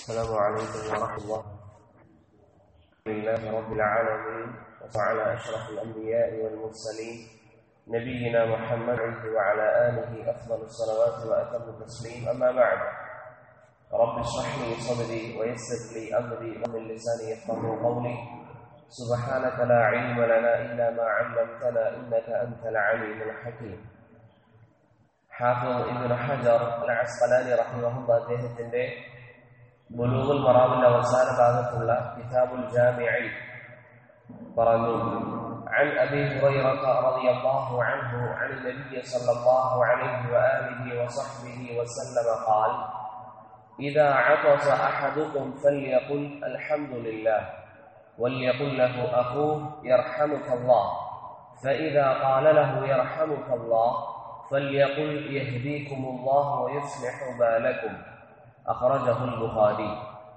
السلام عليكم ورحمة الله لله رب العالمين وعلى أشرف الأنبياء والمرسلين نبينا محمد وعلى آله أفضل الصلوات وأتم التسليم أما بعد رب اشرح لي صدري ويسر لي أمري ومن لساني يفقه قولي سبحانك لا علم لنا إلا ما علمتنا إنك أنت العليم الحكيم ഹാഫിദ് ഇബ്നു ഹജർ അൽ അസ്ഖലാനി റഹിമഹുള്ള അദ്ദേഹത്തിന്റെ ബുലൂഗുൽ മറാമിന്റെ അവസാന ഭാഗത്തുള്ള കിതാബുൽ ജാമിഇ പറഞ്ഞു عن أبي هريرة رضي الله عنه عن النبي صلى الله عليه وآله وصحبه وسلم قال إذا عطس أحدكم فليقل الحمد لله وليقل له أخوه يرحمك الله فإذا قال له يرحمك الله فليقل يهديكم الله ويصلح بالكم أخرجه البخاري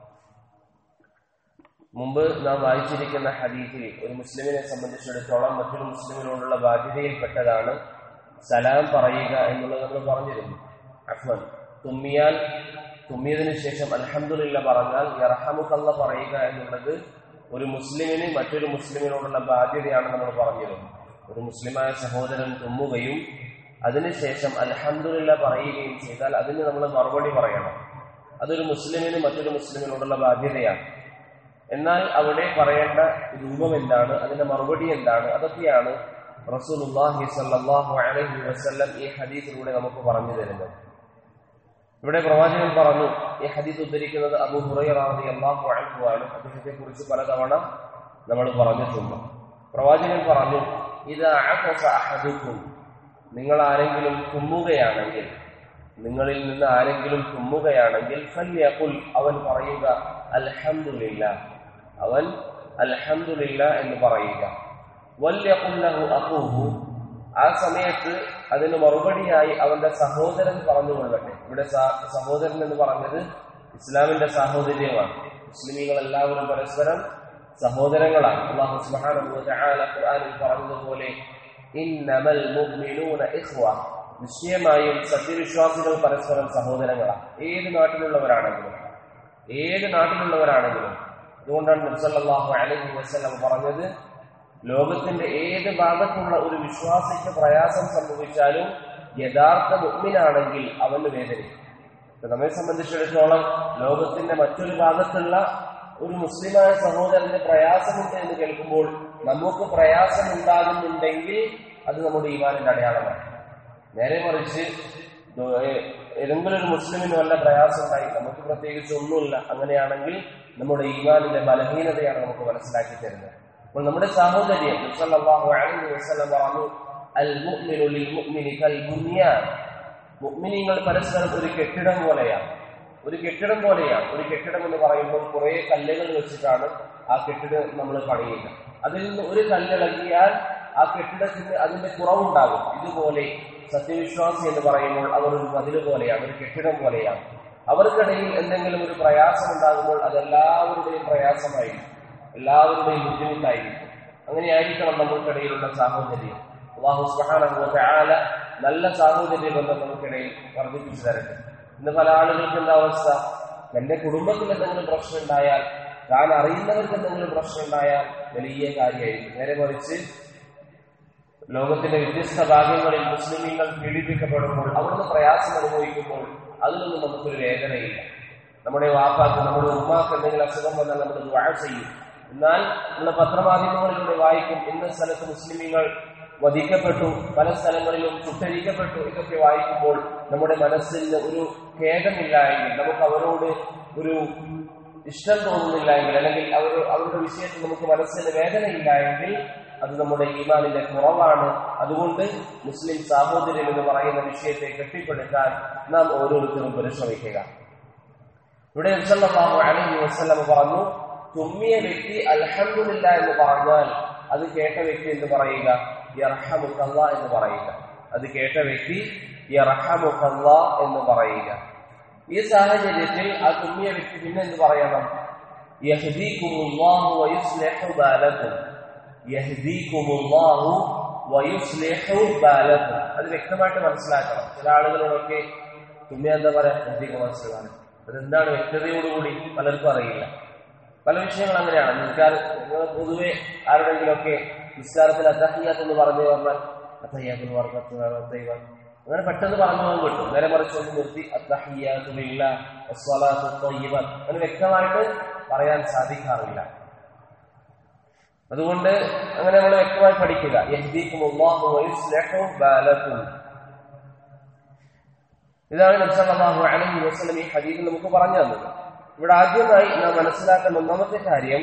മുമ്പ് നാം വായിച്ചിരിക്കുന്ന ഹദീസിൽ ഒരു മുസ്ലിമിനെ സംബന്ധിച്ചിടത്തോളം മറ്റൊരു മുസ്ലിമിനോടുള്ള ബാധ്യതയിൽപ്പെട്ടതാണ് സലാം പറയുക എന്നുള്ളത് നമ്മൾ പറഞ്ഞിരുന്നു അഫ്വൻ തുമ്മിയാൽ തുമ്മിയതിനു ശേഷം അൽഹംദുലില്ല പറഞ്ഞാൽ യർഹമുക്കല്ല പറയുക എന്നുള്ളത് ഒരു മുസ്ലിമിന് മറ്റൊരു മുസ്ലിമിനോടുള്ള ബാധ്യതയാണ് നമ്മൾ പറഞ്ഞിരുന്നത് ഒരു മുസ്ലിമായ സഹോദരൻ തുമ്മുകയും അതിനുശേഷം അൽഹംദുലില്ല പറയുകയും ചെയ്താൽ അതിന് നമ്മൾ മറുപടി പറയണം അതൊരു മുസ്ലിമിന് മറ്റൊരു മുസ്ലിമിനോടുള്ള ബാധ്യതയാണ് എന്നാൽ അവിടെ പറയേണ്ട രൂപം എന്താണ് അതിന്റെ മറുപടി എന്താണ് അതൊക്കെയാണ് റസൂലുള്ളാഹി സ്വല്ലല്ലാഹു അലൈഹി വസല്ലം ഈ ഹദീസിലൂടെ നമുക്ക് പറഞ്ഞു തരുന്നത് ഇവിടെ പ്രവാചകൻ പറഞ്ഞു ഈ ഹദീസ് ഉദ്ധരിക്കുന്നത് അബൂ ഹുറൈറ റളിയല്ലാഹു അൻഹു ആണ് അദ്ദേഹത്തെ കുറിച്ച് പലതവണ നമ്മൾ പറഞ്ഞിട്ടുണ്ട് പ്രവാചകൻ പറഞ്ഞു ഇതാ അഖസ അഹദുക്കും നിങ്ങൾ ആരെങ്കിലും തുമ്മുകയാണെങ്കിൽ നിങ്ങളിൽ നിന്ന് ആരെങ്കിലും തുമ്മുകയാണെങ്കിൽ ഫല്യഖുൽ അവൻ പറയുക അൽഹംദുലില്ല അവൻ അൽഹംദുലില്ല എന്ന് പറയുക വല്യഖുല്ലഹു അഖൂഹു ആ സമയത്ത് അതിന് മറുപടിയായി അവന്റെ സഹോദരൻ പറഞ്ഞുകൊള്ളട്ടെ ഇവിടെ സഹോദരൻ എന്ന് പറഞ്ഞത് ഇസ്ലാമിന്റെ സാഹോദര്യമാണ് മുസ്ലിമീങ്ങൾ എല്ലാവരും പരസ്പരം സഹോദരങ്ങളാണ് അള്ളാഹു സുബ്ഹാനഹു വ തആല ഖുർആനിൽ പറഞ്ഞതുപോലെ ഇന്നമൽ മുഅ്മിനൂന ഇഖ്വ നിശ്ചയമായും സത്യവിശ്വാസികൾ പരസ്പരം സഹോദരങ്ങളാണ് ഏത് നാട്ടിലുള്ളവരാണെങ്കിലും ഏത് നാട്ടിലുള്ളവരാണെങ്കിലും അതുകൊണ്ടാണ് നബ്സല്ലാഹു അലൈഹി വസല്ലം പറഞ്ഞത് ലോകത്തിന്റെ ഏത് ഭാഗത്തുള്ള ഒരു വിശ്വാസിക്ക് പ്രയാസം സംഭവിച്ചാലും യഥാർത്ഥ മുഗ്മിനാണെങ്കിൽ അവന് വേദനിക്കും നമ്മെ സംബന്ധിച്ചിടത്തോളം ലോകത്തിന്റെ മറ്റൊരു ഭാഗത്തുള്ള ഒരു മുസ്ലിമായ സഹോദരന് പ്രയാസമുണ്ട് എന്ന് കേൾക്കുമ്പോൾ നമുക്ക് പ്രയാസമുണ്ടാകുന്നുണ്ടെങ്കിൽ അത് നമ്മുടെ ഈമാനിന്റെ അടയാളമാണ് നേരെ മറിച്ച് ഏതെങ്കിലും ഒരു മുസ്ലിമിന് വല്ല പ്രയാസം ഉണ്ടായി നമുക്ക് പ്രത്യേകിച്ച് ഒന്നുമില്ല അങ്ങനെയാണെങ്കിൽ നമ്മുടെ ഈമാനിന്റെ ബലഹീനതയാണ് നമുക്ക് മനസ്സിലാക്കി തരുന്നത് അപ്പോൾ നമ്മുടെ സാഹോദര്യം പറഞ്ഞു അൽ മുഅ്മിനീങ്ങൾ പരസ്പരം ഒരു കെട്ടിടം പോലെയാണ് ഒരു കെട്ടിടം പോലെയാണ് ഒരു കെട്ടിടം എന്ന് പറയുമ്പോൾ കുറെ കല്ലുകൾ വെച്ചിട്ടാണ് ആ കെട്ടിടം നമ്മൾ പണിയുക അതിൽ നിന്ന് ഒരു കല്ലിളകിയാൽ ആ കെട്ടിടത്തിന് അതിന്റെ കുറവുണ്ടാകും ഇതുപോലെ സത്യവിശ്വാസി എന്ന് പറയുമ്പോൾ അവർ ഒരു മതിൽ പോലെയാണ് ഒരു കെട്ടിടം പോലെയാണ് അവർക്കിടയിൽ എന്തെങ്കിലും ഒരു പ്രയാസം ഉണ്ടാകുമ്പോൾ അതെല്ലാവരുടെയും പ്രയാസമായിരിക്കും എല്ലാവരുടെയും ബുദ്ധിമുട്ടായിരിക്കും അങ്ങനെയായിരിക്കണം നമ്മൾക്കിടയിലുള്ള സാഹോദര്യം അള്ളാഹു സുഹാന നല്ല സാഹോദര്യ ബന്ധം നമുക്കിടയിൽ വർദ്ധിപ്പിച്ചു തരട്ടെ ഇന്ന് പല ആളുകൾക്ക് എന്താ അവസ്ഥ എന്റെ കുടുംബത്തിൽ എന്തെങ്കിലും പ്രശ്നം ഉണ്ടായാൽ താൻ അറിയുന്നവർക്ക് എന്തെങ്കിലും പ്രശ്നം ഉണ്ടായാൽ വലിയ കാര്യമായിരിക്കും നേരെ മറിച്ച് ലോകത്തിന്റെ വ്യത്യസ്ത ഭാഗങ്ങളിൽ മുസ്ലിമീങ്ങൾ പീഡിപ്പിക്കപ്പെടുമ്പോൾ അവിടുന്ന് പ്രയാസം അനുഭവിക്കുമ്പോൾ അതിലൊന്നും നമുക്കൊരു വേദനയില്ല നമ്മുടെ വാപ്പാക്ക് നമ്മുടെ ഉമ്മാക്ക് എന്തെങ്കിലും അസുഖം വന്നാൽ നമ്മൾ ദ്വാ ചെയ്യും എന്നാൽ നമ്മൾ പത്രമാധ്യമങ്ങളിലൂടെ വായിക്കും ഇന്ന സ്ഥലത്ത് മുസ്ലിമീങ്ങൾ വധിക്കപ്പെട്ടു പല സ്ഥലങ്ങളിലും ചുട്ടരിക്കപ്പെട്ടു ഇതൊക്കെ വായിക്കുമ്പോൾ നമ്മുടെ മനസ്സിൽ ഒരു ഖേദമില്ല എങ്കിൽ നമുക്ക് അവരോട് ഒരു ഇഷ്ടം തോന്നുന്നില്ല എങ്കിൽ അല്ലെങ്കിൽ അവർ അവരുടെ വിഷയത്തിൽ നമുക്ക് മനസ്സിന് വേദനയില്ല എങ്കിൽ അത് നമ്മുടെ ഈമാനിന്റെ കുറവാണ് അതുകൊണ്ട് മുസ്ലിം സാഹോദര്യം എന്ന് പറയുന്ന വിഷയത്തെ കെട്ടിപ്പടുക്കാൻ നാം ഓരോരുത്തരും പരിശ്രമിക്കുക ഇവിടെ അലഹി വസ്ലം പറഞ്ഞു തുമ്മിയ വ്യക്തി അൽഹമില്ല എന്ന് പറഞ്ഞാൽ അത് കേട്ട വ്യക്തി എന്ന് പറയുക യർഹമുഖല്ല എന്ന് പറയുക അത് കേട്ട വ്യക്തി യർഹമുഖല്ല എന്ന് പറയുക ഈ സാഹചര്യത്തിൽ ആ തുമ്മിയ വ്യക്തി പിന്നെ എന്ത് പറയണം യഹ്ദീകുമുല്ലാഹു വയുസ്ലിഹു ബാലക്കും യഹ്ദീകുമുല്ലാഹു വയുസ്ലിഹു ബാലക്കും അത് വ്യക്തമായിട്ട് മനസ്സിലാക്കണം ചില ആളുകളോടൊക്കെ തുമ്മിയ എന്താ പറയാ യഹ്ദീക മനസ്സിലാണ് അതെന്താണ് വ്യക്തതയോടുകൂടി പലർക്കും അറിയില്ല പല വിഷയങ്ങൾ അങ്ങനെയാണ് നിസ്കാര നിങ്ങൾ പൊതുവെ ആരുടെങ്കിലുമൊക്കെ നിസ്കാരത്തിൽ അത്തഹിയാത്ത് എന്ന് പറഞ്ഞു പറഞ്ഞാൽ അത്തഹിയാത്ത് വർക്കത്ത് ദൈവം അങ്ങനെ പെട്ടെന്ന് പറഞ്ഞു പോകാൻ കിട്ടും നേരെ മറിച്ച് ഒന്ന് നിർത്തി അത്തഹിയാത്തുമില്ല അങ്ങനെ വ്യക്തമായിട്ട് പറയാൻ സാധിക്കാറില്ല അതുകൊണ്ട് അങ്ങനെ നമ്മൾ വ്യക്തമായി പഠിക്കുക യഹ്ദീക്കും അല്ലാഹു വയുസ്ലിഹു ബാലക്കും ഇതാണ് നബ്സല്ലാഹു അലൈഹി വസല്ലം ഈ ഹദീസിൽ നമുക്ക് പറഞ്ഞു തന്നത് ഇവിടെ ആദ്യമായി നാം മനസ്സിലാക്കേണ്ട ഒന്നാമത്തെ കാര്യം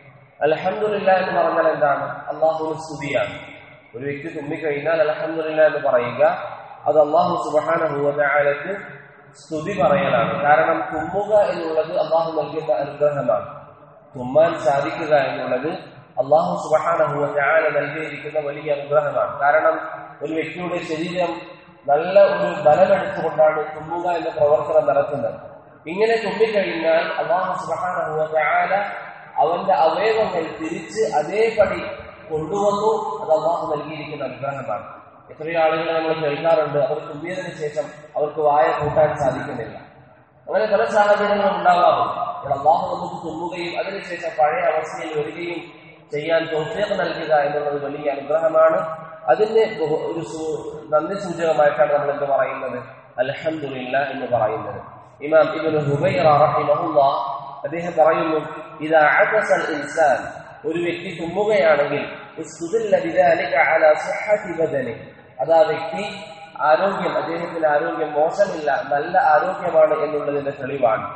അലഹമുല്ല എന്ന് പറഞ്ഞാൽ എന്താണ് അള്ളാഹുവിന് സ്തുതിയാണ് ഒരു വ്യക്തി തുമ്മിക്കഴിഞ്ഞാൽ അലഹമുല്ല എന്ന് പറയുക അത് അള്ളാഹു സുബാനഹുവലക്ക് സ്തുതി പറയലാണ് കാരണം തുമ്മുക എന്നുള്ളത് അള്ളാഹു നൽകുന്ന അനുഗ്രഹമാണ് തുമ്മാൻ സാധിക്കുക എന്നുള്ളത് അള്ളാഹു സുബാനഹുവല നൽകിയിരിക്കുന്ന വലിയ അനുഗ്രഹമാണ് കാരണം ഒരു വ്യക്തിയുടെ ശരീരം നല്ല ഒരു ബലമെടുത്തുകൊണ്ടാണ് തുമ്മുക എന്ന പ്രവർത്തനം നടത്തുന്നത് ഇങ്ങനെ തുമ്മിക്കഴിഞ്ഞാൽ അള്ളാഹു സുബാന അവന്റെ അവയവങ്ങൾ തിരിച്ച് അതേപടി കൊണ്ടുവന്നു അത് അള്ളാഹു നൽകിയിരിക്കുന്ന അനുഗ്രഹമാണ് എത്രയോ ആളുകളെ നമ്മൾ കേൾക്കാറുണ്ട് അവർ തുമ്മിയതിനു ശേഷം അവർക്ക് വായ കൂട്ടാൻ സാധിക്കുന്നില്ല അങ്ങനെ പല സാഹചര്യങ്ങളും ഉണ്ടാകാറുണ്ട് അപ്പോൾ അള്ളാഹു നമുക്ക് തുമ്മുകയും അതിനുശേഷം പഴയ അവസ്ഥയിൽ വരികയും ചെയ്യാൻ തോഫിയൊക്കെ നൽകുക എന്നുള്ളത് വലിയ അനുഗ്രഹമാണ് അതിന്റെ ഒരു നന്ദി സൂചകമായിട്ടാണ് നമ്മൾ എന്ത് പറയുന്നത് അലഹമില്ല എന്ന് പറയുന്നത് ഇമാം ഇബ്നു ഹുബൈറ റഹിമഹുല്ലാ അദ്ദേഹം പറയുന്നു ഇതാ അഅതസൽ ഇൻസാൻ ഒരു വ്യക്തി തുമ്മുകയാണെങ്കിൽ ഇസ്തുദില്ല ബിദാലിക അലാ സിഹ്ഹതി ബദനി അതാ വ്യക്തി ആരോഗ്യം അദ്ദേഹത്തിന്റെ ആരോഗ്യം മോശമില്ല നല്ല ആരോഗ്യമാണ് എന്നുള്ളതിന്റെ തെളിവാണ്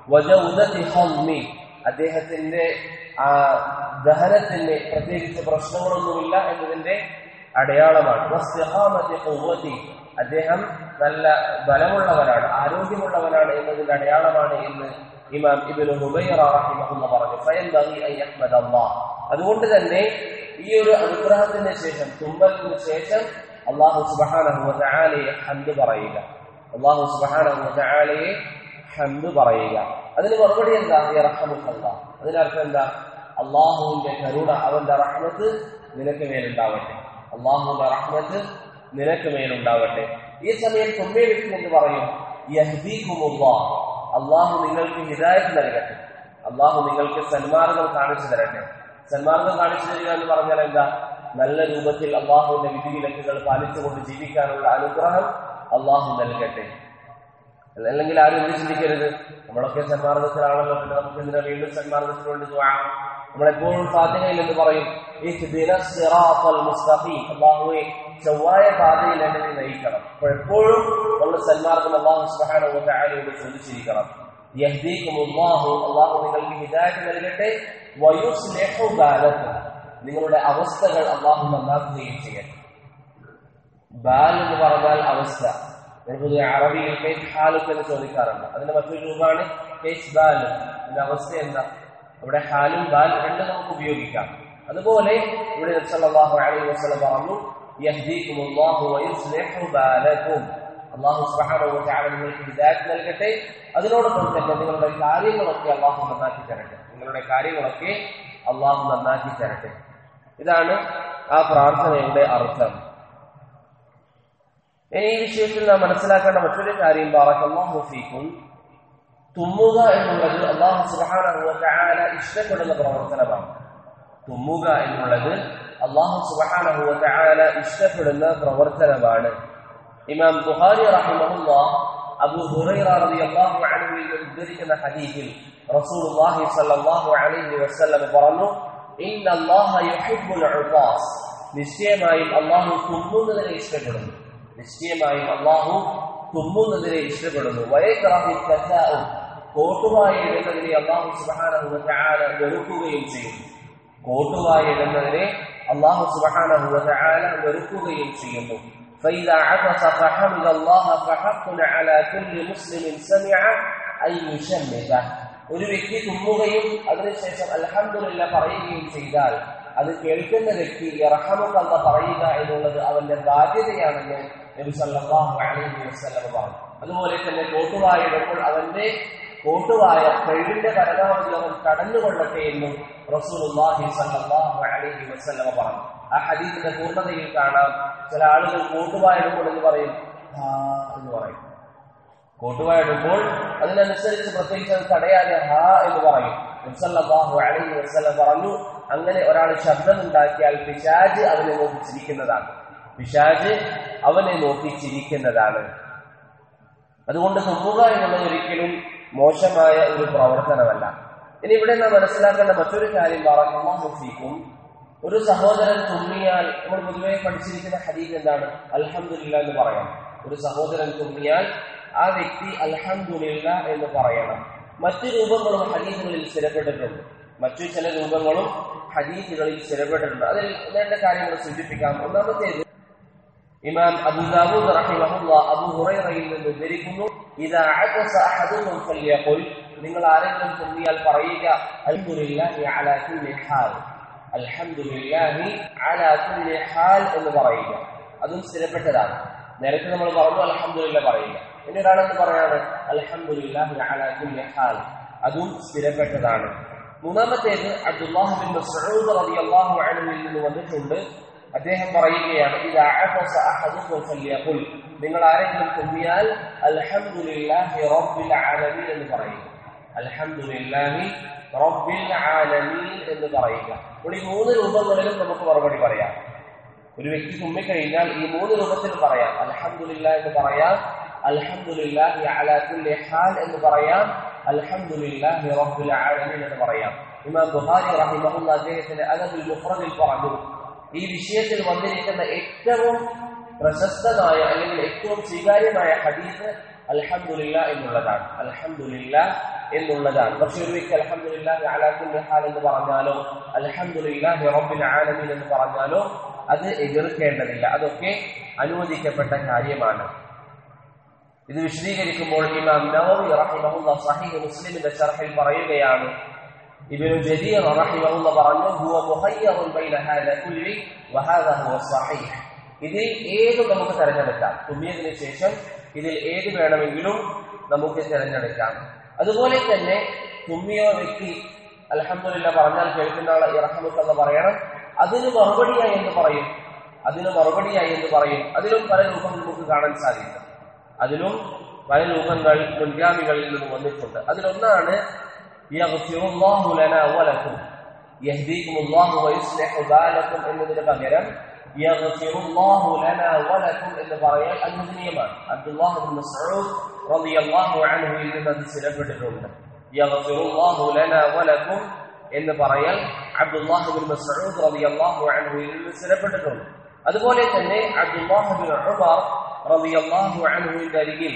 വജൗദതി ഹമ്മി അദ്ദേഹത്തിന്റെ ആ ദഹനത്തിന് പ്രത്യേകിച്ച് പ്രശ്നങ്ങളൊന്നുമില്ല എന്നതിന്റെ അടയാളമാണ് വസ്തിഖാമത്തി ഖുവ്വതി അദ്ദേഹം നല്ല ബലമുള്ളവനാണ് ആരോഗ്യമുള്ളവനാണ് എന്നതിന്റെ അടയാളമാണ് എന്ന് ഇമാം ഇബ്നു ഹുബൈറ റഹിമഹുല്ല പറഞ്ഞു ഫയൻബഗി അൻ യഹ്മദ അല്ലാഹ് അതുകൊണ്ട് തന്നെ ഈ ഒരു അനുഗ്രഹത്തിന് ശേഷം തുമ്പലിന് ശേഷം അള്ളാഹു സുബ്ഹാനഹു വ തആലയെ ഹംദ് പറയുക അള്ളാഹു സുബ്ഹാനഹു വ തആലയെ ഹംദ് പറയുക അതിന് മറുപടി എന്താ യർഹമുക്കല്ലാഹ് അതിനർത്ഥം എന്താ അള്ളാഹുവിന്റെ കരുണ അവന്റെ റഹ്മത്ത് നിനക്ക് മേലുണ്ടാവട്ടെ അള്ളാഹുവിന്റെ റഹ്മത്ത് നിനക്ക് മേലുണ്ടാവട്ടെ ഈ സമയം തുമ്മേ വ്യക്തി എന്ന് പറയും യഹ്ദീകുമുല്ലാഹ് അള്ളാഹു നിങ്ങൾക്ക് ഹിദായത്ത് നൽകട്ടെ അള്ളാഹു നിങ്ങൾക്ക് സന്മാർഗം കാണിച്ചു തരട്ടെ സന്മാർഗം കാണിച്ചു തരിക എന്ന് പറഞ്ഞാൽ എന്താ നല്ല രൂപത്തിൽ അള്ളാഹുവിന്റെ വിധിവിലക്കുകൾ പാലിച്ചുകൊണ്ട് ജീവിക്കാനുള്ള അനുഗ്രഹം അള്ളാഹു നൽകട്ടെ അല്ലെങ്കിൽ ആരും എന്ത് ചിന്തിക്കരുത് നമ്മളൊക്കെ സന്മാർഗത്തിലാണല്ലോ പിന്നെ നമുക്ക് എന്തിനാ വീണ്ടും സന്മാർഗത്തിന് വേണ്ടി ദുആ നമ്മളെപ്പോഴും ഫാത്തിഹയിൽ എന്ന് പറയും അള്ളാഹുവെ ചൊവ്വായ പാതയിൽ എന്നെ നയിക്കണം അപ്പോൾ എപ്പോഴും നമ്മൾ സന്മാർഗം അള്ളാഹു സുബാനോട് ആരോട് ചോദിച്ചിരിക്കണം യഹ്ദീക്കും അള്ളാഹു അള്ളാഹു നിങ്ങൾക്ക് ഹിദായത്ത് നൽകട്ടെ വയുസ്ലേഹു ബാലക്കും നിങ്ങളുടെ അവസ്ഥകൾ അള്ളാഹു നന്നാക്കുകയും ചെയ്യട്ടെ ബാൽ എന്ന് പറഞ്ഞാൽ അവസ്ഥ ഞാൻ പൊതുവെ അറബിയിൽ കേസ് ഹാലുക്ക് എന്ന് ചോദിക്കാറുണ്ട് അതിന്റെ മറ്റൊരു രൂപമാണ് കേസ് ബാൽ അതിന്റെ അവസ്ഥ എന്താ അവിടെ ഹാലും ബാൽ രണ്ടും നമുക്ക് ഉപയോഗിക്കാം അതുപോലെ ഇവിടെ സല്ലല്ലാഹു അലൈഹി വസല്ലം പറഞ്ഞു യഹ്ദീകും അല്ലാഹു വയുസ്ലിഹു ബാലക്കും അള്ളാഹു സുബ്ഹാനഹു വ തആല നിങ്ങൾക്ക് ഹിദായത്ത് നൽകട്ടെ അതിനോടൊപ്പം തന്നെ നിങ്ങളുടെ കാര്യങ്ങളൊക്കെ അള്ളാഹു നന്നാക്കി തരട്ടെ നിങ്ങളുടെ കാര്യങ്ങളൊക്കെ അള്ളാഹു നന്നാക്കി തരട്ടെ ഇതാണ് ആ പ്രാർത്ഥനയുടെ അർത്ഥം ഇനി ഈ വിഷയത്തിൽ നാം മനസ്സിലാക്കേണ്ട മറ്റൊരു കാര്യം ബാറക്കല്ലാഹു ഫീക്കും തുമ്മുക എന്നുള്ളത് അള്ളാഹു സുബ്ഹാനഹു വ തആല ഇഷ്ടപ്പെടുന്ന പ്രവർത്തനമാണ് തുമ്മുക എന്നുള്ളത് അള്ളാഹു സുബ്ഹാനഹു വ തആല ഇഷ്ടപ്പെടുന്ന പ്രവർത്തനമാണ് ഇമാം ബുഖാരി റഹിമഹുല്ലാഹ് അബൂ ഹുറൈറ റളിയല്ലാഹു അൻഹുവിൽ ഉദ്ധരിക്കുന്ന ഹദീസിൽ റസൂലുള്ളാഹി സ്വല്ലല്ലാഹു അലൈഹി വസല്ലം പറഞ്ഞു ഇന്ന അല്ലാഹ യുഹിബ്ബുൽ ഉതാസ് നിശ്ചയമായും അള്ളാഹു തുമ്മുന്നതിനെ ഇഷ്ടപ്പെടുന്നു നിശ്ചയമായും അള്ളാഹു തുമ്മുന്നതിനെ ഇഷ്ടപ്പെടുന്നു വയക്രാഹി കസാഉ കോട്ടുവായി ഇടുന്നതിനെ അള്ളാഹു സുബ്ഹാനഹു വ തആല വെറുക്കുകയും ചെയ്യുന്നു കോട്ടുവായി ഇടുന്നതിനെ അള്ളാഹു സുബ്ഹാനഹു വ തആല വെറുക്കുകയും ചെയ്യുന്നു فإذا عطس فحمد الله فحق على كل مسلم سمع أن يشمته ഒരു വ്യക്തി തുമ്മുകയും അതിനുശേഷം അൽഹംദുലില്ല പറയുകയും ചെയ്താൽ അത് കേൾക്കുന്ന വ്യക്തി ഇറഹമുക്കല്ല പറയുക എന്നുള്ളത് അവന്റെ ബാധ്യതയാണെന്ന് നബി സല്ലല്ലാഹു അലൈഹി വസല്ലം പറഞ്ഞു അതുപോലെ തന്നെ കോട്ടുവായിടുമ്പോൾ അവന്റെ കോട്ടുവായ കഴിവിന്റെ പരമാവധി അവൻ കടന്നുകൊള്ളട്ടെ എന്നും റസൂലുള്ളാഹി സല്ലല്ലാഹു അലൈഹി വസല്ലം പറഞ്ഞു ആ ഹദീസിന്റെ പൂർണ്ണതയിൽ കാണാം ചില ആളുകൾ കോട്ടുവായിടുമ്പോൾ എന്ന് പറയും ആ എന്ന് പറയും കൂട്ടുവായിടുമ്പോൾ അതിനനുസരിച്ച് പ്രത്യേകിച്ച് അത് തടയാതെ ഹാ എന്ന് പറയും നബ്സല്ലാഹു അലൈഹി വസ്ലം പറഞ്ഞു അങ്ങനെ ഒരാൾ ശബ്ദമുണ്ടാക്കിയാൽ പിശാജ് അവനെ നോക്കി ചിരിക്കുന്നതാണ് പിശാജ് അവനെ നോക്കി ചിരിക്കുന്നതാണ് അതുകൊണ്ട് തുമ്മുക എന്നുള്ളത് ഒരിക്കലും മോശമായ ഒരു പ്രവർത്തനമല്ല ഇനി ഇവിടെ നാം മനസ്സിലാക്കേണ്ട മറ്റൊരു കാര്യം പറഞ്ഞു ഒരു സഹോദരൻ തുമ്മിയാൽ നമ്മൾ പൊതുവെ പഠിച്ചിരിക്കുന്ന ഹദീസ് എന്താണ് അൽഹംദുലില്ല എന്ന് പറയാം ഒരു സഹോദരൻ തുമ്മിയാൽ ആ വ്യക്തി അൽഹംദുലില്ല എന്ന് പറയണം മറ്റു രൂപങ്ങളും ഹദീസുകളിൽ സ്ഥിരപ്പെട്ടിട്ടുണ്ട് മറ്റു ചില രൂപങ്ങളും ഹദീസുകളിൽ സ്ഥിരപ്പെട്ടിട്ടുണ്ട് അതിൽ വേണ്ട കാര്യങ്ങൾ സൂചിപ്പിക്കാം ഒന്നാമത്തേത് ഇമാം അബുദാബൂദ് റഹിമഹുല്ല അബു ഹുറൈറയിൽ നിന്ന് ഉദ്ധരിക്കുന്നു ഇതാ അഅതസ അഹദുക്കും ഫല്യഖുൽ നിങ്ങൾ ആരെങ്കിലും തുമ്മിയാൽ പറയുക അൽഹംദുലില്ലാഹി അലാ കുല്ലി ഹാൽ അൽഹംദുലില്ലാഹി അലാ കുല്ലി ഹാൽ എന്ന് പറയുക അതും സ്ഥിരപ്പെട്ടതാണ് നേരത്തെ നമ്മൾ പറഞ്ഞു അൽഹംദുലില്ല പറയുക ഇനി ഒരാളെന്ന് പറയാണ് അൽഹംദുലില്ലാഹി അലാ കുല്ലി ഹാൽ അതും സ്ഥിരപ്പെട്ടതാണ് മൂന്നാമത്തേത് അബ്ദുല്ലാഹ് ബിൻ മസ്ഊദ് റളിയല്ലാഹു അൻഹുവിൽ നിന്ന് വന്നിട്ടുണ്ട് അദ്ദേഹം പറയുകയാണ് ഇത് അഅതസ അഹദുക്കും ഫല്യഖുൽ നിങ്ങൾ ആരെങ്കിലും തുമ്മിയാൽ അൽഹംദുലില്ലാഹി റബ്ബിൽ ആലമീൻ എന്ന് പറയുക അൽഹംദുലില്ലാഹി റബ്ബിൽ ആലമീൻ എന്ന് പറയുക അപ്പോൾ ഈ മൂന്ന് രൂപങ്ങളിലും നമുക്ക് മറുപടി പറയാം ഒരു വ്യക്തി തുമ്മിക്കഴിഞ്ഞാൽ ഈ മൂന്ന് രൂപത്തിൽ പറയാം അൽഹംദുലില്ല എന്ന് പറയാം അൽഹംദുലില്ലാഹി അലാ കുല്ലി ഹാൽ എന്ന് പറയാം അൽഹംദുലില്ലാഹി റബ്ബിൽ ആലമീൻ എന്ന് പറയാം ഇമാം ബുഖാരി റഹിമഹുല്ല അദ്ദേഹത്തിന്റെ അലബുൽ മുഫ്രദിൽ പറഞ്ഞു ഈ വിഷയത്തിൽ വന്നിരിക്കുന്ന ഏറ്റവും പ്രശസ്തമായ അല്ലെങ്കിൽ ഏറ്റവും സ്വീകാര്യമായ ഹദീസ് അൽഹംദുലില്ല എന്നുള്ളതാണ് അൽഹംദുലില്ല എന്നുള്ളതാണ് പക്ഷെ ഒരു വ്യക്തി അൽഹംദുലില്ല അലാഖുൽ ഹാൽ എന്ന് പറഞ്ഞാലോ അൽഹംദുലില്ല റബ്ബിൽ ആലമീൻ എന്ന് പറഞ്ഞാലോ അത് എതിർക്കേണ്ടതില്ല അതൊക്കെ അനുവദിക്കപ്പെട്ട കാര്യമാണ് ഇത് വിശദീകരിക്കുമ്പോൾ ഇമാം നവവി റഹിമഹുല്ല സഹീഹ് മുസ്ലിമിന്റെ ഷർഹിൽ പറയുകയാണ് ഇബ്നു ജരീർ റഹിമഹുല്ല പറഞ്ഞു ഹുവ മുഖയ്യറുൻ ബൈന ഹാദ കുല്ലി വഹാദ ഹുവ സ്വഹീഹ് ഇതിൽ ഏത് നമുക്ക് തിരഞ്ഞെടുക്കാം തുമ്മിയതിനു ശേഷം ഇതിൽ ഏത് വേണമെങ്കിലും നമുക്ക് തിരഞ്ഞെടുക്കാം അതുപോലെ തന്നെ തുമ്മിയോ വ്യക്തി അലഹമില്ല പറഞ്ഞാൽ കേൾക്കുന്ന ആൾ ഇറഹമുക്കെന്ന് പറയണം അതിന് മറുപടിയായി എന്ന് പറയും അതിന് മറുപടിയായി എന്ന് പറയും അതിലും പല രൂപങ്ങൾ നമുക്ക് കാണാൻ സാധിക്കും അതിലും പല രൂപങ്ങൾ മുൻഗാമികളിൽ നിന്ന് വന്നിട്ടുണ്ട് അതിലൊന്നാണ് യഗ്ഫിറുല്ലാഹു ലനാ വലക്കും യഹ്ദീകുമുല്ലാഹു വയുസ്ലിഹു ബാലക്കും എന്നതിന് പകരം യഗ്ഫിറുല്ലാഹു ലനാ വലക്കും എന്ന് പറയാൻ അനുവദനീയമാണ് അബ്ദുല്ലാഹ് ഇബ്നു മസ്ഊദ് റളിയല്ലാഹു അൻഹുവിൽ നിന്ന് അത് സ്ഥിരപ്പെട്ടിട്ടുണ്ട് യഗ്ഫിറുല്ലാഹു ലനാ വലക്കും എന്ന് പറയാൻ അബ്ദുല്ലാഹ് ഇബ്നു മസ്ഊദ് റളിയല്ലാഹു അൻഹുവിൽ നിന്ന് സ്ഥിരപ്പെട്ടിട്ടുണ്ട് അതുപോലെ തന്നെ അബ്ദുല്ലാഹ് ഇബ്നു ഉമർ റളിയല്ലാഹു അൻഹുവിന്റെ അരികിൽ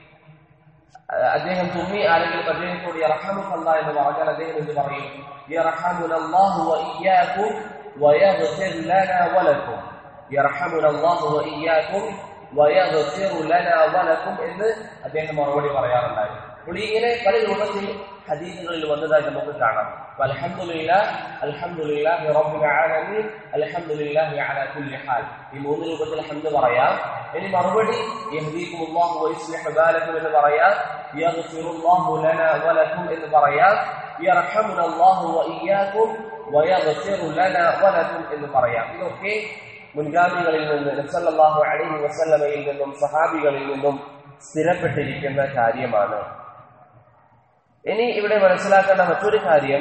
അദ്ദേഹം തുമ്മി ആരെങ്കിലും അദ്ദേഹത്തോട് യർഹമുക്കല്ല എന്ന് പറഞ്ഞാൽ അദ്ദേഹം എന്ത് പറയും യർഹമുനല്ലാഹു വഇയ്യാകും വയഗ്ഫിർ ലനാ വലക്കും യർഹമുനല്ലാഹു വഇയ്യാകും വയഗ്ഫിർ ലനാ വലക്കും എന്ന് അദ്ദേഹം മറുപടി പറയാറുണ്ടായിരുന്നു അപ്പോൾ ഇങ്ങനെ പല രൂപത്തിൽ ഹദീസുകളിൽ വന്നതായി നമുക്ക് കാണാം അൽഹംദുലില്ല അൽഹംദുലില്ലാഹി റബ്ബിൽ ആലമീൻ അൽഹംദുലില്ലാഹി അലാ കുല്ലി ഹാൽ ഈ മൂന്ന് രൂപത്തിൽ ഹംദ് പറയാം ഇനി മറുപടി യഹ്ദീകുമുല്ലാഹു വയസ്ലിഹു ബാലക്കും എന്ന് പറയാം യഗ്ഫിറുല്ലാഹു ലനാ വലക്കും എന്ന് പറയാം യർഹമുനല്ലാഹു വഇയ്യാകും വയഗ്ഫിറു ലനാ വലക്കും എന്ന് പറയാം ഇതൊക്കെ മുൻഗാമികളിൽ നിന്ന് നബ്സല്ലാഹു അലൈഹി വസല്ലമയിൽ നിന്നും സഹാബികളിൽ നിന്നും സ്ഥിരപ്പെട്ടിരിക്കുന്ന കാര്യമാണ് ഇനി ഇവിടെ മനസ്സിലാക്കേണ്ട മറ്റൊരു കാര്യം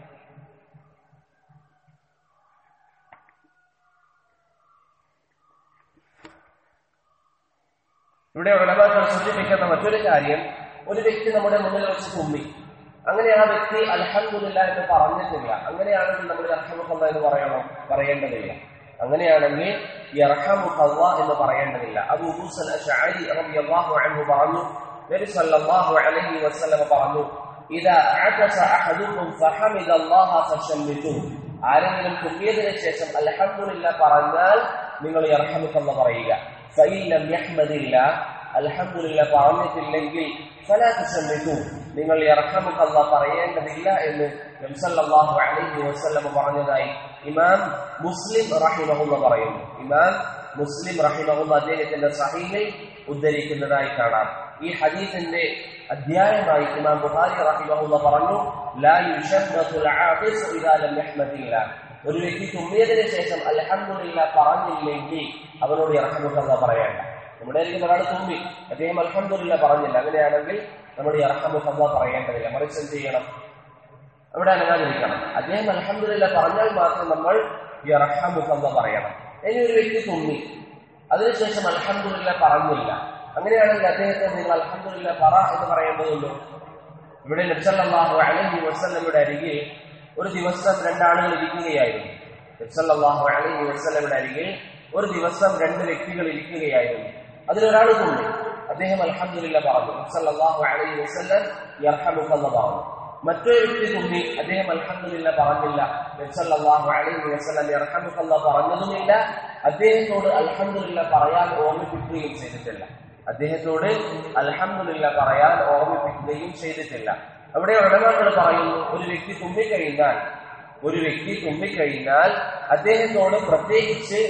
ഇവിടെ ഉടമകൾ സൂചിപ്പിക്കുന്ന മറ്റൊരു കാര്യം ഒരു വ്യക്തി നമ്മുടെ മുന്നിൽ വെച്ച് തുമ്മി അങ്ങനെ ആ വ്യക്തി അൽഹംദുലില്ല എന്ന് പറഞ്ഞിട്ടില്ല അങ്ങനെയാണെങ്കിൽ നമ്മൾ അർഹമുഖല്ല എന്ന് പറയണം പറയേണ്ടതില്ല അങ്ങനെയാണെങ്കിൽ യർഹമുഖല്ല എന്ന് പറയേണ്ടതില്ല അബൂ മൂസൽ അശ്അരി റളിയല്ലാഹു അൻഹു പറഞ്ഞു നബി സല്ലല്ലാഹു അലൈഹി വസല്ലം പറഞ്ഞു ഇദാ അഅതസ അഹദുക്കും ഫഹമിദല്ലാഹ ഫശമ്മിതു ആരെങ്കിലും തുമ്മിയതിനു ശേഷം അൽഹംദുലില്ല പറഞ്ഞാൽ നിങ്ങൾ യർഹമുഖല്ല പറയുക ഫഇൻ ലം യഹ്മദില്ല അൽഹംദുലില്ല പറഞ്ഞിട്ടില്ലെങ്കിൽ ഫലാ തുസമ്മിതു നിങ്ങൾ യർഹമുഖല്ല പറയേണ്ടതില്ല എന്ന് നബി സല്ലല്ലാഹു അലൈഹി വസല്ലം പറഞ്ഞതായി ഇമാം മുസ്ലിം റഹിമഹുല്ല പറയുന്നു ഇമാം മുസ്ലിം റഹിമഹുല്ല അദ്ദേഹത്തിന്റെ സഹീഹിൽ ഉദ്ധരിക്കുന്നതായി കാണാം ഈ ഹദീസിന്റെ അധ്യായമായി ഇമാം ബുഖാരി റഹിമഹുല്ല പറഞ്ഞു ലാ യുശബ്ബത്തുൽ ആഖിസ് ഇദാ ലം യഹ്മദില്ല ഒരു വ്യക്തി തുമ്മിയതിനു ശേഷം അൽഹംദുലില്ല പറഞ്ഞില്ലെങ്കിൽ അവനോട് ഇറഹമുഖല്ല പറയേണ്ട നമ്മുടെ അരികിൽ ഒരാൾ തുമ്പി അദ്ദേഹം അൽഹംദുലില്ല പറഞ്ഞില്ല അങ്ങനെയാണെങ്കിൽ നമ്മൾ ഈ അർഹമുഖമ്മ പറയേണ്ടതില്ല മറിച്ച് എന്ത് ചെയ്യണം അവിടെ അനങ്ങാതിരിക്കണം അദ്ദേഹം അൽഹംദുലില്ല പറഞ്ഞാൽ മാത്രം നമ്മൾ ഈ അർഹമുഖമ്മ പറയണം ഇനി ഒരു വ്യക്തി തുമ്മി അതിനുശേഷം അൽഹംദുലില്ല പറഞ്ഞില്ല അങ്ങനെയാണെങ്കിൽ അദ്ദേഹത്തെ നിങ്ങൾ അൽഹംദുലില്ല പറ എന്ന് പറയേണ്ടതുള്ളൂ ഇവിടെ നബ്സല്ലാഹു അലഹി വസ്ല്ലയുടെ അരികിൽ ഒരു ദിവസം രണ്ടാളുകൾ ഇരിക്കുകയായിരുന്നു നബ്സല്ലാഹു അലഹി വസ്ല്ലയുടെ അരികിൽ ഒരു ദിവസം രണ്ട് വ്യക്തികൾ ഇരിക്കുകയായിരുന്നു അതിലൊരാൾ തുള്ളി അദ്ദേഹം അൽഹംദുലില്ല പറഞ്ഞു നബ്സല്ലാഹു അലഹി വസ്ല്ലം യർഹമുഖെന്ന് പറഞ്ഞു മറ്റൊരു വ്യക്തി തുള്ളി അദ്ദേഹം അൽഹംദുലില്ല പറഞ്ഞില്ല നബ്സല്ലാഹു അലഹി വസ്ല്ലം യർഹമുഖെന്ന് പറഞ്ഞതുമില്ല അദ്ദേഹത്തോട് അൽഹംദുലില്ല പറയാൻ ഓർമ്മിപ്പിക്കുകയും ചെയ്തിട്ടില്ല അദ്ദേഹത്തോട് അൽഹംദുലില്ല പറയാൻ ഓർമ്മിപ്പിക്കുകയും ചെയ്തിട്ടില്ല അവിടെ ഉടമകൾ പറയുന്നു ഒരു വ്യക്തി തുമ്പിക്കഴിഞ്ഞാൽ ഒരു വ്യക്തി തുമ്പിക്കഴിഞ്ഞാൽ അദ്ദേഹത്തോട് പ്രത്യേകിച്ച്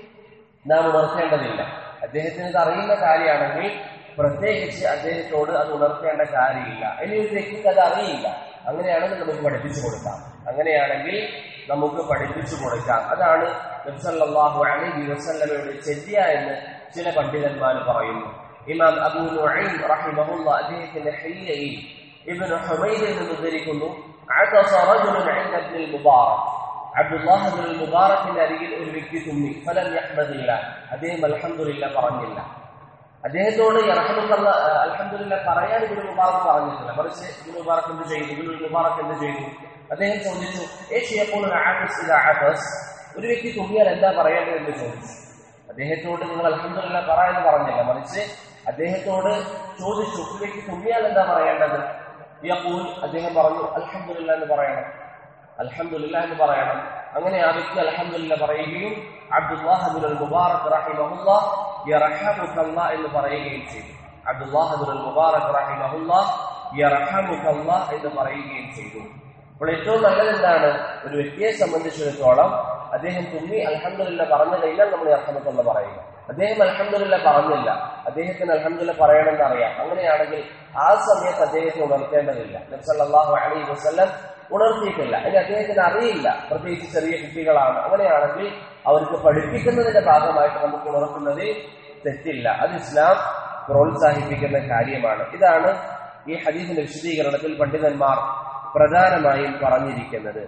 നാം ഉണർത്തേണ്ടതില്ല അദ്ദേഹത്തിന് ഇത് അറിയുന്ന കാര്യമാണെങ്കിൽ പ്രത്യേകിച്ച് അദ്ദേഹത്തോട് അത് ഉണർത്തേണ്ട കാര്യമില്ല ഇനി ഒരു വ്യക്തിക്ക് അത് അറിയില്ല അങ്ങനെയാണെങ്കിൽ നമുക്ക് പഠിപ്പിച്ചു കൊടുക്കാം അങ്ങനെയാണെങ്കിൽ നമുക്ക് പഠിപ്പിച്ചു കൊടുക്കാം അതാണ് നബ്സല്ലാഹു അലൈഹി വസല്ലമയുടെ ചെല്ലിയ എന്ന് ചില പണ്ഡിതന്മാർ പറയുന്നു ഇമാം അബൂ നുഐം റഹിമഹുല്ല അദ്ദേഹത്തിന്റെ ഹയ്യയിൽ ഇബ്നു ഹുമൈദിൽ നിന്ന് ഉദ്ധരിക്കുന്നു عطس رجل عند ابن المبارك അബ്ദുല്ലാഹ് ഇബ്നുൽ മുബാറക്കിന്റെ അരികിൽ ഒരു വ്യക്തി തുമ്മി ഫലം യഹ്മദില്ല അദ്ദേഹം അൽഹംദുലില്ല പറഞ്ഞില്ല അദ്ദേഹത്തോട് യർഹമുക്കല്ല അൽഹംദുലില്ല പറയാൻ ഇബ്നുൽ മുബാറക്ക് പറഞ്ഞിട്ടില്ല മറിച്ച് ഇബ്നുൽ മുബാറക്ക് എന്ത് ചെയ്തു ഇബ്നുൽ മുബാറക്ക് എന്ത് ചെയ്തു അദ്ദേഹം ചോദിച്ചു ഏഷ് യഖൂലു ആബസ് ഇദാ ആബസ് ഒരു വ്യക്തി തുമ്മിയാൽ എന്താ പറയേണ്ടത് എന്ന് ചോദിച്ചു അദ്ദേഹത്തോട് നിങ്ങൾ അൽഹംദുലില്ല പറ എന്ന് പറഞ്ഞില്ല മറിച്ച് അദ്ദേഹത്തോട് ചോദിച്ചു ഒരു വ്യക്തി തുമ്മിയാൽ എന്താ പറയേണ്ടത് യഖൂൽ അദ്ദേഹം പറഞ്ഞു അൽഹംദുലില്ല എന്ന് പറയണം അൽഹംദുലില്ല എന്ന് പറയണം അങ്ങനെ ആ വ്യക്തി അൽഹംദുലില്ല പറയുകയും അബ്ദുല്ലാഹിബുൽ മുബാറക് റഹിമഹുല്ല യർഹമുക്കല്ല എന്ന് പറയുകയും ചെയ്തു അബ്ദുല്ലാഹിബുൽ മുബാറക് റഹിമഹുല്ല യർഹമുക്കല്ല എന്ന് പറയുകയും ചെയ്തു അപ്പോൾ ഏറ്റവും നല്ലത് എന്താണ് ഒരു വ്യക്തിയെ സംബന്ധിച്ചിടത്തോളം അദ്ദേഹം തുമ്മി അൽഹംദുലില്ല പറഞ്ഞു കഴിഞ്ഞാൽ നമ്മൾ യർഹമുക്കല്ല പറയുക അദ്ദേഹം അൽഹംദുലില്ല പറഞ്ഞില്ല അദ്ദേഹത്തിന് അൽഹംദുലില്ല പറയണമെന്ന് അറിയാം അങ്ങനെയാണെങ്കിൽ ആ സമയത്ത് അദ്ദേഹത്തെ ഉണർത്തേണ്ടതില്ല നബ്സല്ലാഹു അലൈഹി വസ്ല്ലം ഉണർത്തിയിട്ടില്ല ഇനി അദ്ദേഹത്തിന് അറിയില്ല പ്രത്യേകിച്ച് ചെറിയ കുട്ടികളാണ് അങ്ങനെയാണെങ്കിൽ അവർക്ക് പഠിപ്പിക്കുന്നതിന്റെ ഭാഗമായിട്ട് നമുക്ക് ഉണർത്തുന്നത് തെറ്റില്ല അത് ഇസ്ലാം പ്രോത്സാഹിപ്പിക്കുന്ന കാര്യമാണ് ഇതാണ് ഈ ഹദീസിന്റെ വിശദീകരണത്തിൽ പണ്ഡിതന്മാർ പ്രധാനമായും പറഞ്ഞിരിക്കുന്നത്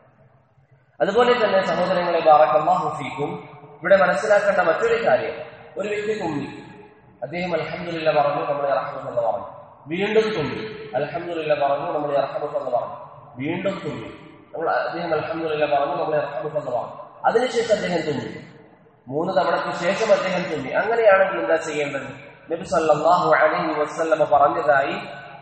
അതുപോലെ തന്നെ സഹോദരങ്ങളെ ബാറക്കല്ലാഹു ഫീക്കും ഇവിടെ മനസ്സിലാക്കേണ്ട മറ്റൊരു കാര്യം ഒരു വ്യക്തി തുമ്പി അദ്ദേഹം അൽഹംദുലില്ല പറഞ്ഞു നമ്മൾ ഇറഹമെന്ന് പറഞ്ഞു വീണ്ടും തുമ്പി അൽഹംദുലില്ല പറഞ്ഞു നമ്മൾ ഇറഹമെന്ന് പറഞ്ഞു വീണ്ടും തുമ്പി നമ്മൾ അദ്ദേഹം അൽഹംദുലില്ല പറഞ്ഞു നമ്മൾ ഇറഹമെന്ന് പറഞ്ഞു അതിനുശേഷം അദ്ദേഹം തുമ്പി മൂന്ന് തവണയ്ക്ക് ശേഷം അദ്ദേഹം തുമ്പി അങ്ങനെയാണെങ്കിൽ എന്താ ചെയ്യേണ്ടത് നബി സല്ലല്ലാഹു അലൈഹി വസല്ലമ പറഞ്ഞതായി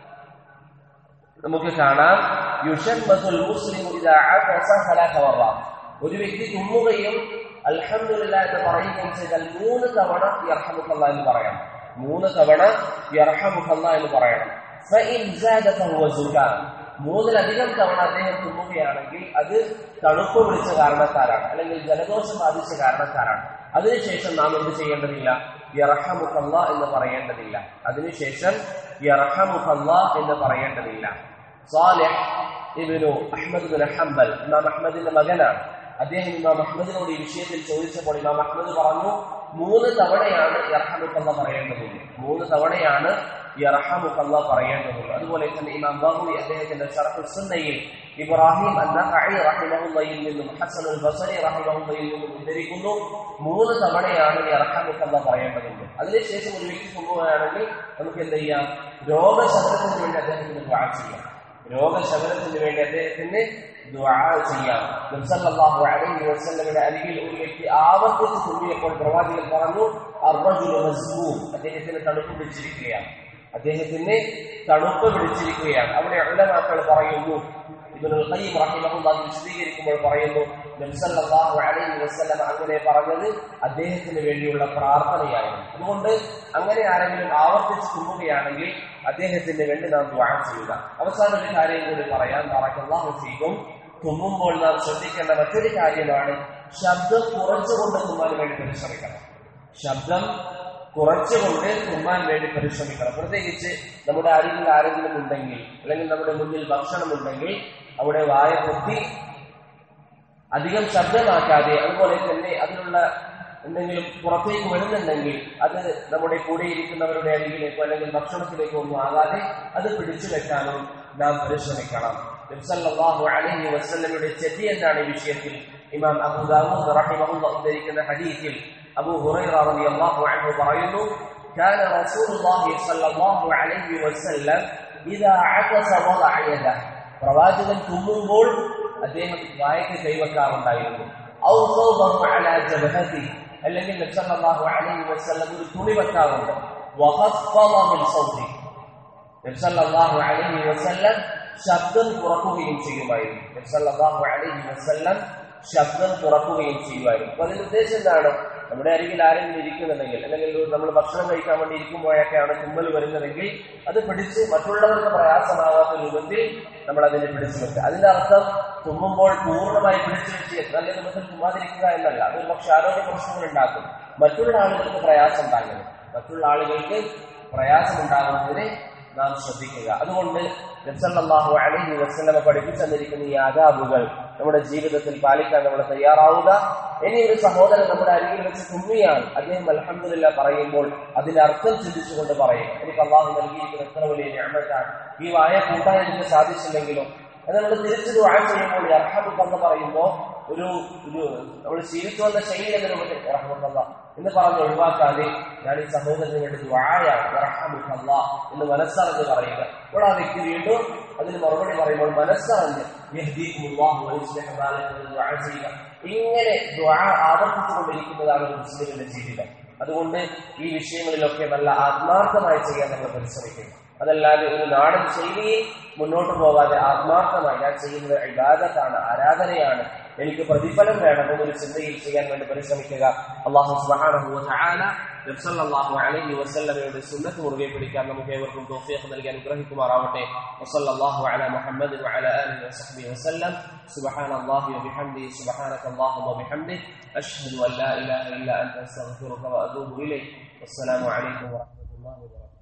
നമുക്ക് കാണാം യുഷമ്മത്തുൽ മുസ്ലിമു ഇദാ അഅസ സലാസ മററാത്ത് ഒരു വ്യക്തി തുമ്മുകയും അൽഹംദുലില്ല എന്ന് പറയുകയും ചെയ്താൽ മൂന്ന് തവണ യർഹമുഖല്ല എന്ന് പറയണം മൂന്ന് തവണ യർഹമുഖല്ല എന്ന് പറയണം ഫഇൻ സാദ ഫഹുവ സുൽത്താൻ മൂന്നിലധികം തവണ അദ്ദേഹം തുമ്മുകയാണെങ്കിൽ അത് തണുപ്പ് പിടിച്ച കാരണക്കാരാണ് അല്ലെങ്കിൽ ജലദോഷം ബാധിച്ച കാരണക്കാരാണ് അതിനുശേഷം നാം എന്ത് ചെയ്യേണ്ടതില്ല യർഹമുഖല്ല എന്ന് പറയേണ്ടതില്ല അതിനുശേഷം യർഹമുഖല്ല എന്ന് പറയേണ്ടതില്ല Salih ibn Ahmad bin Hanbal ഇമാം അഹ്മദിന്റെ മകനാണ് അദ്ദേഹം ഇമാം അഹ്മദിനോട് ഈ വിഷയത്തിൽ ചോദിച്ചപ്പോൾ ഇമാം അഹ്മദ് പറഞ്ഞു മൂന്ന് തവണയാണ് യർഹമുഖല്ല പറയേണ്ടതുള്ളൂ മൂന്ന് തവണയാണ് യർഹമുഖല്ല പറയേണ്ടതുള്ളൂ അതുപോലെ തന്നെ ഇമാം ബാഹുലി അദ്ദേഹത്തിന്റെ ഷറഫുൽ സുന്നയിൽ ഇബ്രാഹിം അന്നഖഈ റഹിമഹുള്ളയിൽ നിന്നും ഹസൻ അൽ ബസരി റഹിമഹുള്ളയിൽ നിന്നും ഉദ്ധരിക്കുന്നു മൂന്ന് തവണയാണ് യർഹമുഖല്ല പറയേണ്ടതുള്ളൂ അതിനുശേഷം ഒരു വ്യക്തി സംഭവമാണെങ്കിൽ നമുക്ക് എന്ത് ചെയ്യാം രോഗശമനത്തിന് വേണ്ടി അദ്ദേഹത്തിന് ദ്വാ ചെയ്യാം രോഗശമനത്തിന് വേണ്ടി അദ്ദേഹത്തിന് ദുആ ചെയ്യാം നബ്സല്ലാഹു അലൈഹി വസല്ലമയുടെ അരികിൽ ഒരു വ്യക്തി ആവർത്തിച്ച് തുമ്പിയപ്പോൾ പ്രവാചകൻ പറഞ്ഞു അർറജുലു മസ്ബൂം അദ്ദേഹത്തിന് തണുപ്പ് പിടിച്ചിരിക്കുകയാണ് അദ്ദേഹത്തിന് തണുപ്പ് പിടിച്ചിരിക്കുകയാണ് അവിടെ ഉലമാക്കൾ പറയുന്നു ഇബ്നുൽ ഖയ്യിം റഹിമഹുല്ലാഹ് വിശദീകരിക്കുമ്പോൾ പറയുന്നു നബ്സല്ലാഹു അലൈഹി വസല്ലം അങ്ങനെ പറഞ്ഞത് അദ്ദേഹത്തിന് വേണ്ടിയുള്ള പ്രാർത്ഥനയായിരുന്നു അതുകൊണ്ട് അങ്ങനെ ആരെങ്കിലും ആവർത്തിച്ച് തുമ്മുകയാണെങ്കിൽ അദ്ദേഹത്തിന് വേണ്ടി നാം ദ്വാ ചെയ്യുക അവസാന ഒരു കാര്യം കൂടി പറയാൻ പറക്കല്ലാഹു ഫീക്കും തുമ്മുമ്പോൾ നാം ശ്രദ്ധിക്കേണ്ട മറ്റൊരു കാര്യമാണ് ശബ്ദം കുറച്ചുകൊണ്ട് തുമ്മാൻ വേണ്ടി പരിശ്രമിക്കണം ശബ്ദം കുറച്ചുകൊണ്ട് തുമ്മാൻ വേണ്ടി പരിശ്രമിക്കണം പ്രത്യേകിച്ച് നമ്മുടെ അരികിൽ ആരെങ്കിലും ഉണ്ടെങ്കിൽ അല്ലെങ്കിൽ നമ്മുടെ മുന്നിൽ ഭക്ഷണം ഉണ്ടെങ്കിൽ അവിടെ വായ പൊത്തി അധികം ശബ്ദമാക്കാതെ അതുപോലെ തന്നെ അതിനുള്ള എന്തെങ്കിലും പുറത്തേക്ക് വരുന്നുണ്ടെങ്കിൽ അത് നമ്മുടെ കൂടെ ഇരിക്കുന്നവരുടെ അരികിലേക്കോ അല്ലെങ്കിൽ ഭക്ഷണത്തിലേക്കോ ഒന്നും ആകാതെ അത് പിടിച്ചു വെക്കാനും നാം പരിശ്രമിക്കണം നബ്സല്ലാഹു അലൈഹി വസല്ലമയുടെ ചെതി എന്നാണ് ഈ വിഷയത്തിൽ ഇമാം അബൂ ദാവൂദ് റഹിമഹുല്ല ഉദ്ധരിക്കുന്ന ഹദീസിൽ അബൂ ഹുറൈറ റളിയല്ലാഹു അൻഹു പറയുന്നു كان رسول الله صلى الله عليه وسلم إذا عطس وضع يده പ്രവാചകൻ തുമ്മുമ്പോൾ അദ്ദേഹം വായക്ക് കൈവെക്കാറുണ്ടായിരുന്നു ഔ സൗബഹു അലാ ജബഹതി അല്ലെങ്കിൽ നബി സല്ലല്ലാഹു അലൈഹി വസല്ലം ഒരു തുണി വെക്കാറുണ്ട് വഖഫള മിൻ സൗതി നബി സല്ലല്ലാഹു അലൈഹി വസല്ലം ശബ്ദം കുറക്കുകയും ചെയ്യുമായിരുന്നു നബി സല്ലല്ലാഹു അലൈഹി വസല്ലം ശബ്ദം തുറക്കുകയും ചെയ്യുമായിരുന്നു അപ്പൊ അതിന്റെ ഉദ്ദേശം എന്താണ് നമ്മുടെ അരികിൽ ആരെങ്കിലും ഇരിക്കുന്നുണ്ടെങ്കിൽ അല്ലെങ്കിൽ നമ്മൾ ഭക്ഷണം കഴിക്കാൻ വേണ്ടി ഇരിക്കുമ്പോഴൊക്കെയാണ് തുമ്മൽ വരുന്നതെങ്കിൽ അത് പിടിച്ച് മറ്റുള്ളവർക്ക് പ്രയാസമാകാത്ത രൂപത്തിൽ നമ്മൾ അതിനെ പിടിച്ചു വെക്കുക അതിന്റെ അർത്ഥം തുമ്മുമ്പോൾ പൂർണ്ണമായി പിടിച്ചു വെച്ച് നല്ല രൂപത്തിൽ തുമ്മാതിരിക്കുക എന്നല്ല അതൊരു പക്ഷെ ആരോഗ്യ പ്രശ്നങ്ങൾ ഉണ്ടാക്കും മറ്റുള്ള ആളുകൾക്ക് പ്രയാസം ഉണ്ടാകരുത് മറ്റുള്ള ആളുകൾക്ക് പ്രയാസം ഉണ്ടാകുന്നതിനെ നാം ശ്രദ്ധിക്കുക അതുകൊണ്ട് നബ്സല്ലാഹു അലൈഹി വസ്ലമ പഠിപ്പിച്ചു തന്നിരിക്കുന്ന ഈ ആദാബുകൾ നമ്മുടെ ജീവിതത്തിൽ പാലിക്കാൻ നമ്മൾ തയ്യാറാവുക ഇനി ഒരു സഹോദരൻ നമ്മുടെ അരികിൽ വെച്ച് തുമ്മിയാൽ അദ്ദേഹം അലഹമില്ല പറയുമ്പോൾ അതിന്റെ അർത്ഥം ചിന്തിച്ചുകൊണ്ട് പറയും എനിക്ക് അള്ളാഹു നൽകിയിരിക്കുന്ന എത്ര വലിയ ഞാമത്താണ് ഈ വായ കൂട്ടാൻ എനിക്ക് സാധിച്ചില്ലെങ്കിലും അത് നമ്മൾ തിരിച്ചു ദ്വാ ചെയ്യുമ്പോൾ ഈ അർഹമുക്ക് എന്ന് പറയുമ്പോൾ ഒരു ഒരു നമ്മൾ ശീലിച്ചു വന്ന ശൈലി എന്ന രൂപത്തിൽ റഹ്മുക്കല്ല എന്ന് പറഞ്ഞ് ഒഴിവാക്കാതെ ഞാൻ ഈ സഹോദരന് വേണ്ടി ദ്വായാണ് റഹ്മുക്കല്ല എന്ന് മനസ്സറിഞ്ഞ് പറയുക അപ്പോൾ ആ വ്യക്തി വീണ്ടും അതിന് മറുപടി പറയുമ്പോൾ മനസ്സറിഞ്ഞ് യഹ്ദീകുമുല്ലാഹു വയസ്ലിഹ ബാലക എന്ന് ദുആ ചെയ്യുക ഇങ്ങനെ ദ്വാ ആവർത്തിച്ചുകൊണ്ടിരിക്കുന്നതാണ് ഒരു മുസ്ലിമിന്റെ ജീവിതം അതുകൊണ്ട് ഈ വിഷയങ്ങളിലൊക്കെ നല്ല ആത്മാർത്ഥമായി ചെയ്യാൻ നമ്മൾ പരിശ്രമിക്കുക അതല്ലാതെ ഒരു നാടൻ ശൈലിയിൽ മുന്നോട്ട് പോകാതെ ആത്മാർത്ഥമായി ഞാൻ ചെയ്യുന്നത് ഇബാദത്താണ് ആരാധനയാണ് എനിക്ക് പ്രതിഫലം വേണം എന്നൊരു ചിന്തയിൽ ചെയ്യാൻ വേണ്ടി പരിശ്രമിക്കുക അള്ളാഹു സുബ്ഹാനഹു വ തആല നബ്സല്ലാഹു അലൈഹി വസല്ലമയുടെ സുന്നത്ത് മുറുകെ പിടിക്കാൻ നമുക്ക് ഏവർക്കും തൗഫീഖ് നൽകി അനുഗ്രഹിക്കുമാറാവട്ടെ വസല്ലല്ലാഹു അലാ മുഹമ്മദ് വഅലാ ആലിഹി വസഹ്ബിഹി വസല്ലം സുബ്ഹാനല്ലാഹി വബിഹംദിഹി സുബ്ഹാനക അല്ലാഹുമ്മ വബിഹംദിക് അഷ്ഹദു അൻ ലാ ഇലാഹ ഇല്ല അൻത അസ്തഗ്ഫിറുക വഅതൂബു ഇലൈക് വസ്സലാമു അലൈക്കും വറഹ്മത്തുള്ളാഹി വബറകാതുഹു